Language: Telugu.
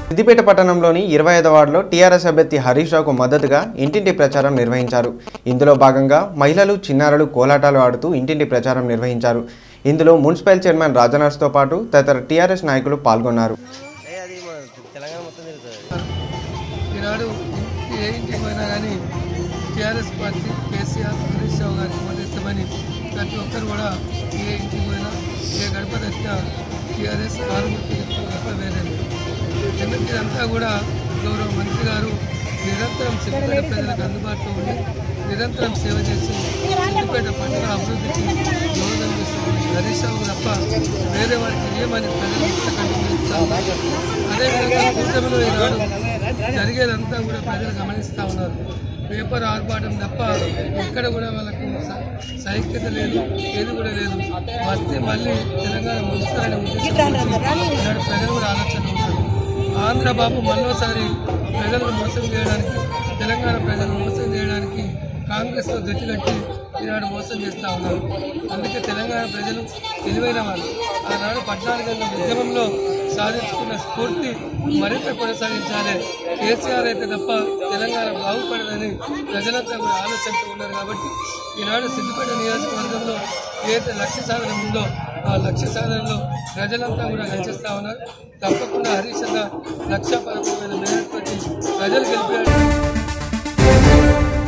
సిద్దిపేట పట్టణంలోని ఇరవై ఐదో వార్డులో టీఆర్ఎస్ అభ్యర్థి హరీష్ రావుకు మద్దతుగా ఇంటింటి ప్రచారం నిర్వహించారు ఇందులో భాగంగా మహిళలు చిన్నారులు కోలాటాలు ఆడుతూ ఇంటింటి ప్రచారం నిర్వహించారు ఇందులో మున్సిపల్ చైర్మన్ రాజనర్స్తో పాటు తదితర టీఆర్ఎస్ నాయకులు పాల్గొన్నారు ఈనాడు ఏ ఇంటికి పోయినా కానీ TRS party KCR Harish Rao గారికి మద్దతిస్తామని ప్రతి ఒక్కరు కూడా ఏ ఇంటికి పోయినా ఏ గడప తట్టినా టీఆర్ఎస్ కార్మికులు చెప్తున్న తప్ప వేరే లేదు. ఎందుకు ఇదంతా కూడా గౌరవ మంత్రి గారు నిరంతరం సిద్దిపేట ప్రజలకు అందుబాటులో ఉండి నిరంతరం సేవ చేసి సిద్దిపేట పట్టణ అభివృద్ధికి దోహదం చేస్తున్న హరీష్ రావు తప్ప వేరే వారికి ఏమని ప్రజలు ఇష్టకంటే అదేవిధంగా కూటమిలో ఈనాడు జరిగేదంతా కూడా ప్రజలు గమనిస్తూ ఉన్నారు పేపర్ ఆర్భాటం తప్ప ఎక్కడ కూడా వాళ్ళకు స- సైక్యత లేదు ఏది కూడా లేదు వస్తే మళ్ళీ తెలంగాణ ముంచుతారనే ఉద్దేశంతో ఈనాడు ప్రజలు కూడా ఆలోచన ఉంటారు ఆంధ్ర బాబు మరోసారి ప్రజలను మోసం చేయడానికి తెలంగాణ ప్రజలను మోసం చేయడానికి కాంగ్రెస్తో గట్టి కట్టి ఈనాడు మోసం చేస్తూ ఉన్నారు అందుకే తెలంగాణ ప్రజలు తెలివైన వాళ్ళు ఆనాడు పద్నాలుగేళ్ల ఉద్యమంలో సాధించుకున్న స్ఫూర్తి మరింత కొనసాగించాలి కేసీఆర్ అయితే తప్ప తెలంగాణ బాగుపడదని ప్రజలంతా కూడా ఆలోచనతో ఉన్నారు కాబట్టి ఈనాడు సిద్దిపేట నియోజకవర్గంలో ఏదైతే లక్ష్య సాధన ఉందో ఆ లక్ష్య సాధనలో ప్రజలంతా కూడా గెలిచిస్తా ఉన్నారు తప్పకుండా హరీష్ అన్న లక్ష పదకొండు వేల మేరకు ప్రజలు గెలిపారు